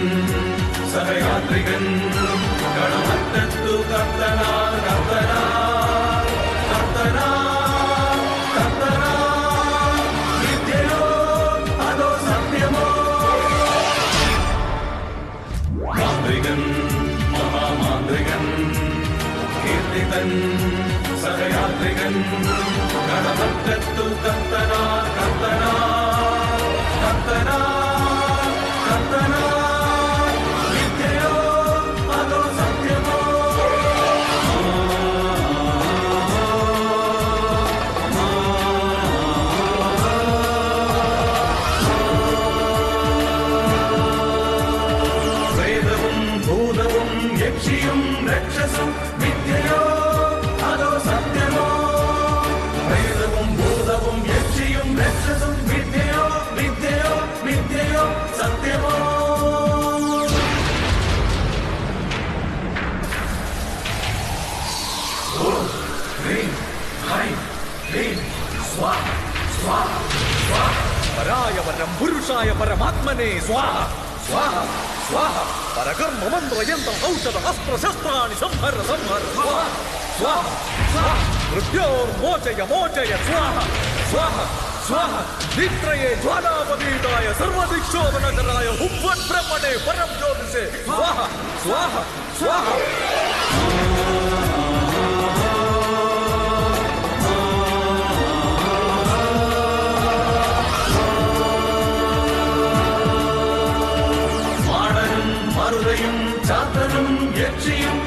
സഹയാത്രികൻ കടമറ്റത്തു കർത്തനാ കർത്തനാ കർത്തനാ കർത്തനാ വിദ്യയോ അതോ സത്യമോ മാന്ത്രികൻ മഹാമാന്ത്രികൻ കീർത്തിതൻ സഹയാത്രികൻ കടമറ്റത്തു കർത്തനാ കർത്തനാ കർത്തനാ കർത്തനാ വിദ്യയോ അതോ സത്യമോ പ്രേതവും ഭൂതവും യക്ഷിയും രക്ഷസും വിദ്യയോ അതോ സത്യമോ പ്രേതവും ഭൂതവും യക്ഷിയും രക്ഷസും വിദ്യയോ വിദ്യയോ വിദ്യയോ സത്യമോ ഓം ഹ്രീം ഹൈം ഹ്രീം സ്വാഹ സ്വാഹ സ്വാഹ പരായ പരം പുരുഷായ പരമാത്മനെ സ്വാഹ സ്വാഹ സ്വാഹ പരകർമ്മ മന്ത്രയന്ത്ര ഔഷധ അസ്ത്ര ശസ്ത്രാണി സംഹര സംഹര സ്വാഹ സ്വാഹ സ്വാഹ മൃത്യോർ മോചയ മോചയ സ്വാഹ സ്വാഹ സ്വാഹ നിത്രയെ ജ്വാലാപതീതായ സർവദിക്ഷോഭനകരായ ഹുവൻ ബ്രഹ്മണേ പരം ജ്യോതിഷേ സ്വാഹ സ്വാഹ സ്വാഹ മാടനും മറുതയും ചാത്തനും യക്ഷിയും